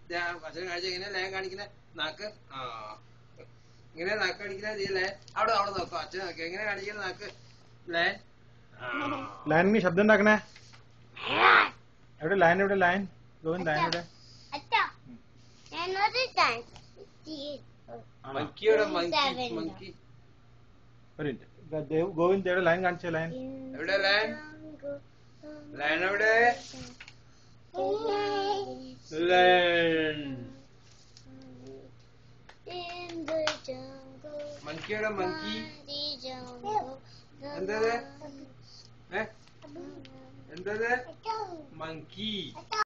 ദേ, ആ ഭക്ഷണം കഴിച്ച ഇങ്ങനെ ലയം കാണിക്കുന്ന നാക്ക് ആ ഇങ്ങനെ നാക്ക് കാണിക്കുന്ന ഈ ലേ അവിടെ അവിടെ നോക്കാം അച്ഛൻ നോക്കി എങ്ങനെ കാണിക്കുന്ന നാക്ക് ലേ ആ. ലയൻ നീ ശബ്ദം ഉണ്ടാക്കണേ എവിടെ ലയൻ എവിടെ ലയൻ ഗോവിന്ദ് ലയൻ എവിടെ അച്ഛാ ഞാനൊരു ഡാൻസ് മങ്കിയുടെ മങ്കി മങ്കി ഒരു മിനിറ്റ് ദേവ് ഗോവിന്ദ് എവിടെ ലയൻ കാണിച്ചേ ലയൻ എവിടെ ലയൻ ലയൻ എവിടെ ലയൻ In the jungle, മങ്കിയുടെ മങ്കി the jungle, the എന്തത് lion- ഏ എന്തത് മങ്കി